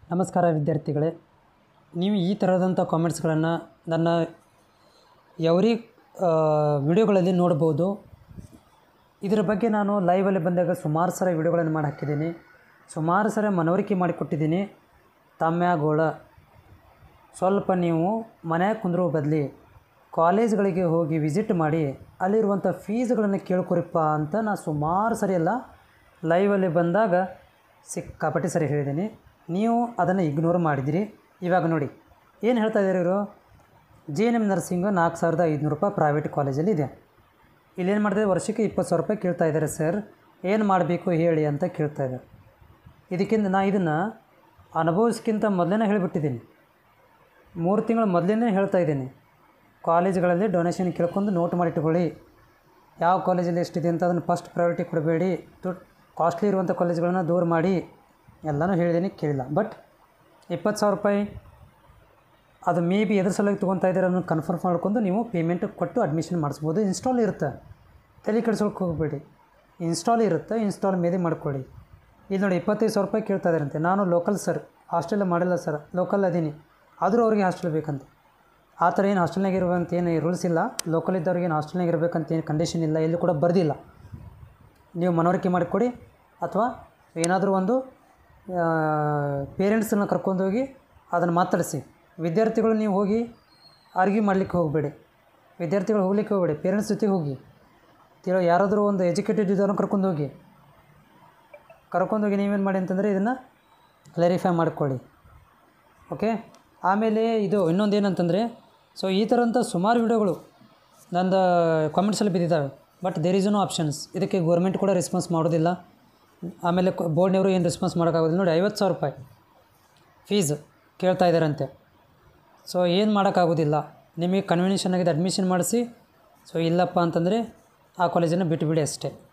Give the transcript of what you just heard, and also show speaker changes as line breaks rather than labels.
ನಮಸ್ಕಾರ ವಿದ್ಯಾರ್ಥಿಗಳೇ ನೀವು ಈ ಥರದಂಥ ಕಾಮೆಂಟ್ಸ್ಗಳನ್ನು ನನ್ನ ಎವ್ರಿ ವಿಡಿಯೋಗಳಲ್ಲಿ ನೋಡ್ಬೋದು ಇದರ ಬಗ್ಗೆ ನಾನು ಲೈವಲ್ಲಿ ಬಂದಾಗ ಸುಮಾರು ಸಲ ವಿಡಿಯೋಗಳನ್ನು ಮಾಡಿ ಹಾಕಿದ್ದೀನಿ ಸುಮಾರು ಸಲ ಮನವರಿಕೆ ಮಾಡಿಕೊಟ್ಟಿದ್ದೀನಿ ತಮ್ಯಾಗೋಳ ಸ್ವಲ್ಪ ನೀವು ಮನ್ಯಾಗ ಕುಂದ್ರೋ ಬದಲಿ ಕಾಲೇಜ್ಗಳಿಗೆ ಹೋಗಿ ವಿಸಿಟ್ ಮಾಡಿ ಅಲ್ಲಿರುವಂಥ ಫೀಸ್ಗಳನ್ನು ಕೇಳ್ಕೊರಿಪ್ಪ ಅಂತ ನಾನು ಸುಮಾರು ಸರಿ ಎಲ್ಲ ಲೈವಲ್ಲಿ ಬಂದಾಗ ಸಿಕ್ಕಾಪಟ್ಟೆ ಸರಿ ಹೇಳಿದ್ದೀನಿ ನೀವು ಅದನ್ನು ಇಗ್ನೋರ್ ಮಾಡಿದಿರಿ ಇವಾಗ ನೋಡಿ ಏನು ಹೇಳ್ತಾ ಇದ್ದಾರೆ ಇವರು ಜೆ ಎನ್ ಎಮ್ ನರ್ಸಿಂಗು ನಾಲ್ಕು ಸಾವಿರದ ಐದುನೂರು ರೂಪಾಯಿ ಪ್ರೈವೇಟ್ ಕಾಲೇಜಲ್ಲಿ ಇದೆ ಇಲ್ಲೇನು ಮಾಡ್ತಿದ್ದಾರೆ ವರ್ಷಕ್ಕೆ ಇಪ್ಪತ್ತು ಸಾವಿರ ರೂಪಾಯಿ ಕೇಳ್ತಾ ಇದ್ದಾರೆ ಸರ್ ಏನು ಮಾಡಬೇಕು ಹೇಳಿ ಅಂತ ಕೇಳ್ತಾ ಇದ್ದಾರೆ ಇದಕ್ಕಿಂತ ನಾ ಇದನ್ನು ಅನುಭವಿಸ್ಕಿಂತ ಮೊದಲೇ ಹೇಳಿಬಿಟ್ಟಿದ್ದೀನಿ ಮೂರು ತಿಂಗಳ ಮೊದಲೇ ಹೇಳ್ತಾ ಇದ್ದೀನಿ ಕಾಲೇಜ್ಗಳಲ್ಲಿ ಡೊನೇಷನ್ ಕೇಳ್ಕೊಂಡು ನೋಟ್ ಮಾಡಿಟ್ಕೊಳ್ಳಿ ಯಾವ ಕಾಲೇಜಲ್ಲಿ ಎಷ್ಟಿದೆ ಅಂತ ಅದನ್ನು ಫಸ್ಟ್ ಪ್ರಯಾರಿಟಿ ಕೊಡಬೇಡಿ ದುಡ್ಡು ಕಾಸ್ಟ್ಲಿ ಇರುವಂಥ ಕಾಲೇಜ್ಗಳನ್ನ ದೂರ ಮಾಡಿ ಎಲ್ಲನೂ ಹೇಳಿದ್ದೀನಿ ಕೇಳಿಲ್ಲ ಬಟ್ ಇಪ್ಪತ್ತು ಸಾವಿರ ರೂಪಾಯಿ ಅದು ಮೇ ಬಿ ಎದ್ರ ಸಲುವಾಗಿ ತೊಗೊತಾ ಇದ್ದಾರೆ ಅನ್ನೋದು ಕನ್ಫರ್ಮ್ ಮಾಡ್ಕೊಂಡು ನೀವು ಪೇಮೆಂಟ್ ಕೊಟ್ಟು ಅಡ್ಮಿಷನ್ ಮಾಡಿಸ್ಬೋದು ಇನ್ಸ್ಟಾಲ್ ಇರುತ್ತೆ ತಲೆ ಕೆಡ್ಸೋಕೆ ಹೋಗಬೇಡಿ ಇನ್ಸ್ಟಾಲ್ ಇರುತ್ತೆ ಇನ್ಸ್ಟಾಲ್ ಮೇಲೆ ಮಾಡ್ಕೊಳ್ಳಿ ಇಲ್ಲಿ ನೋಡಿ ಇಪ್ಪತ್ತೈದು ಸಾವಿರ ರೂಪಾಯಿ ಕೇಳ್ತಾ ಇದ್ದಾರಂತೆ ನಾನು ಲೋಕಲ್ ಸರ್ ಹಾಸ್ಟೆಲ್ ಮಾಡಿಲ್ಲ ಸರ್ ಲೋಕಲ್ ಅದೀನಿ ಆದರೂ ಅವ್ರಿಗೆ ಹಾಸ್ಟೆಲ್ ಬೇಕಂತ ಆ ಥರ ಏನು ಹಾಸ್ಟೆಲ್ನಾಗ ಇರುವಂತ ಏನು ರೂಲ್ಸ್ ಇಲ್ಲ ಲೋಕಲ್ ಇದ್ದವ್ರಿಗೆ ಏನು ಹಾಸ್ಟೆಲ್ನಾಗ ಇರಬೇಕಂತ ಏನು ಕಂಡೀಷನ್ ಇಲ್ಲ ಎಲ್ಲೂ ಕೂಡ ಬರ್ದಿಲ್ಲ ನೀವು ಮನವರಿಕೆ ಮಾಡಿಕೊಡಿ ಅಥವಾ ಏನಾದರೂ ಒಂದು ಪೇರೆಂಟ್ಸನ್ನ ಕರ್ಕೊಂಡೋಗಿ ಅದನ್ನು ಮಾತಾಡಿಸಿ ವಿದ್ಯಾರ್ಥಿಗಳು ನೀವು ಹೋಗಿ ಆರ್ಗ್ಯೂ ಮಾಡಲಿಕ್ಕೆ ಹೋಗಬೇಡಿ ವಿದ್ಯಾರ್ಥಿಗಳು ಹೋಗ್ಲಿಕ್ಕೆ ಹೋಗಬೇಡಿ ಪೇರೆಂಟ್ಸ್ ಜೊತೆ ಹೋಗಿ ತಿಳೋ ಯಾರಾದರೂ ಒಂದು ಎಜುಕೇಟೆಡ್ ಇದ್ದವ್ರನ್ನ ಕರ್ಕೊಂಡು ಹೋಗಿ ಕರ್ಕೊಂಡೋಗಿ ನೀವೇನು ಮಾಡಿ ಅಂತಂದರೆ ಇದನ್ನು ಕ್ಲಾರಿಫೈ ಮಾಡ್ಕೊಳ್ಳಿ ಓಕೆ ಆಮೇಲೆ ಇದು ಇನ್ನೊಂದು ಏನಂತಂದರೆ ಸೊ ಈ ಥರಂಥ ಸುಮಾರು ವಿಡಿಯೋಗಳು ನಂದು ಕಾಮೆಂಟ್ಸಲ್ಲಿ ಬಿದ್ದಿದ್ದಾವೆ but there is no options ಇದಕ್ಕೆ ಗೋರ್ಮೆಂಟ್ ಕೂಡ ರೆಸ್ಪಾನ್ಸ್ ಮಾಡೋದಿಲ್ಲ ಆಮೇಲೆ ಬೋರ್ಡ್ನವರು ಏನು ರೆಸ್ಪಾನ್ಸ್ ಮಾಡೋಕ್ಕಾಗೋದಿಲ್ಲ ನೋಡಿ ಐವತ್ತು ಸಾವಿರ ರೂಪಾಯಿ ಫೀಸ್ ಕೇಳ್ತಾ ಇದ್ದಾರಂತೆ ಸೊ ಏನು ಮಾಡೋಕ್ಕಾಗೋದಿಲ್ಲ ನಿಮಗೆ ಕನ್ವಿನೇಷನ್ ಆಗಿದೆ ಅಡ್ಮಿಷನ್ ಮಾಡಿಸಿ ಸೊ ಇಲ್ಲಪ್ಪ ಅಂತಂದರೆ ಆ ಕಾಲೇಜನ್ನು ಬಿಟ್ಟುಬಿಡಿ ಅಷ್ಟೇ